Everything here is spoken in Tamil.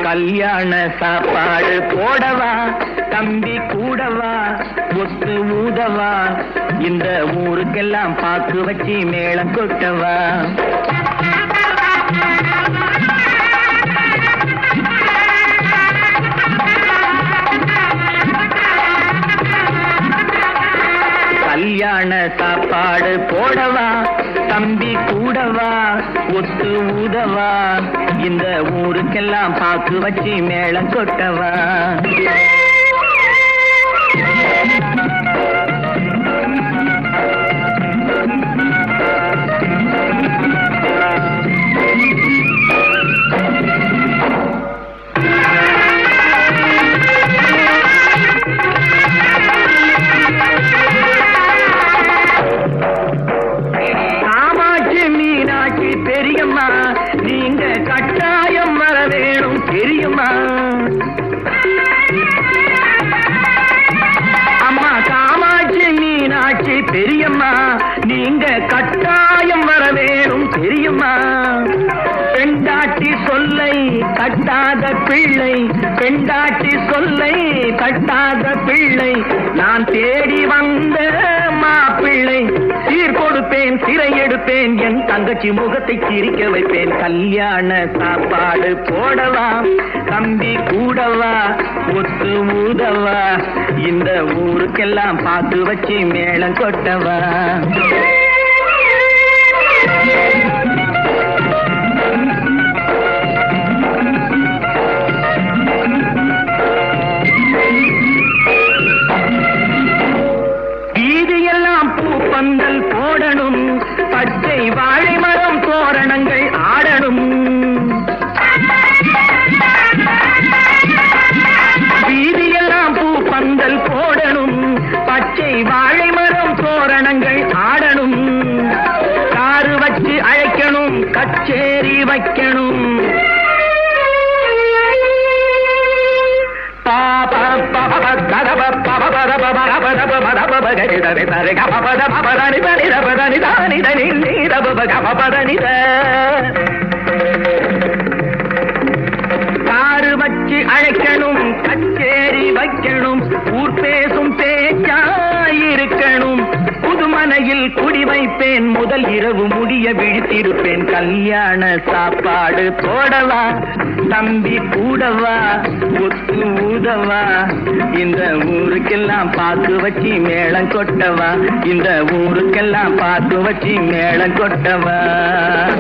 கல்யாண சாப்பாடு போடவா தம்பி கூடவா ஒத்து ஊதவா இந்த ஊருக்கெல்லாம் பாக்கு வச்சு மேளம் கொட்டவா கல்யாண சாப்பாடு போடவா தம்பி கூடவா ஒத்து ஊதவா இந்த ஊருக்கெல்லாம் பாக்கு வச்சு மேளம் கொட்டவா காமாட்சி மீனாட்சி பெரியம்மா நீங்க கட்டாயம் வர வேணும் பெரியம்மா அம்மா காமாட்சி மீனாட்சி பெரியம்மா நீங்க கட்டாயம் வர வேணும் பெரியம்மா பெண்டாட்டி சொல்லை கட்டாத பிள்ளை பெண்டாட்டி சொல்லை கட்டாத பிள்ளை நான் தேடி வந்த மாப்பிள்ளை சீர் கொடுப்பேன் சிறை எடுப்பேன் என் தங்கச்சி முகத்தை சிரிக்க வைப்பேன் கல்யாண சாப்பாடு போடவா தம்பி கூடவா ஒத்து ஊதவா இந்த ஊருக்கெல்லாம் பார்த்து வச்சு மேளம் கொட்டவா வீதியெல்லாம் பூப்பந்தல் போடணும் பச்சை வாழை மரம் தோரணங்கள் ஆடணும் வீதியெல்லாம் பூப்பந்தல் போடணும் பச்சை வாழை மரம் தோரணங்கள் ஆடணும் காரு வச்சு அழைக்கணும் கச்சேரி வைக்கணும் காரு வச்சு அழைக்கணும் கச்சேரி வைக்கணும் ஊர் பேசும் பேச்சாயிருக்கணும் புதுமனையில் குடி வைப்பேன் முதல் இரவு முடிய விழித்திருப்பேன் கல்யாண சாப்பாடு போடவா தம்பி கூடவா ஒத்து ஊதவா இந்த ஊருக்கெல்லாம் பாக்கு வச்சு மேளம் கொட்டவா இந்த ஊருக்கெல்லாம் பாக்கு வச்சு மேளம் கொட்டவா